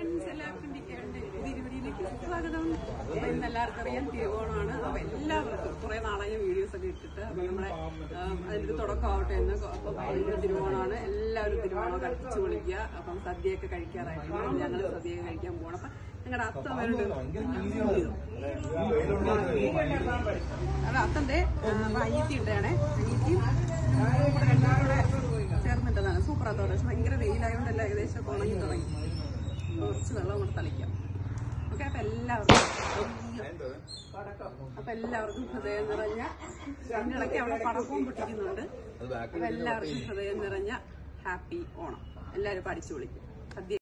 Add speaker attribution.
Speaker 1: friends എല്ലാവർക്കും ഡിക്കേറിന്റെ തിരുവടിയിലേക്ക് സ്വാഗതം അപ്പൊ ഇന്ന് എല്ലാവർക്കും അറിയാം തിരുവോണമാണ് അപ്പൊ എല്ലാവർക്കും കുറെ നാളായ വീഡിയോസ് ഒക്കെ ഇട്ടിട്ട് അപ്പൊ നമ്മുടെ ആം, അതിന്റെ തുടക്കമാവട്ടെ എന്ന് അപ്പൊ ഇന്ന് തിരുവോണമാണ് എല്ലാവരും തിരുവോണം കടിച്ചു വിളിക്കുക അപ്പം സദ്യയൊക്കെ കഴിക്കാറായിട്ടുണ്ട് ഞങ്ങൾ സദ്യയൊക്കെ കഴിക്കാൻ പോകണം അപ്പൊ ഞങ്ങളുടെ അത്ത വരുന്നുണ്ട് അത് അത്തന്റെ അനിയത്തി ഉണ്ടാണേ അനിയത്തിയും ഞങ്ങളും കൂടെ രണ്ടും കൂടെ ചേർന്നിട്ടതാണ് സൂപ്പർ ആത്തോടെ പക്ഷെ ഭയങ്കര വെയിലായതുകൊണ്ട് എല്ലാം ഏകദേശം ഒക്കെ ഉണങ്ങി തുടങ്ങി കുറച്ച് വെള്ളം കൂടെ തളിക്കാം ഓക്കെ അപ്പൊ എല്ലാവർക്കും അപ്പൊ എല്ലാവർക്കും ഹൃദയം നിറഞ്ഞ അതിന്റെ ഇടയ്ക്ക് അവിടെ പടക്കവും പൊട്ടിക്കുന്നുണ്ട് അപ്പൊ എല്ലാവർക്കും ഹൃദയം നിറഞ്ഞ ഹാപ്പി ഓണം എല്ലാവരും പഠിച്ചു വിളിക്കും സദ്യ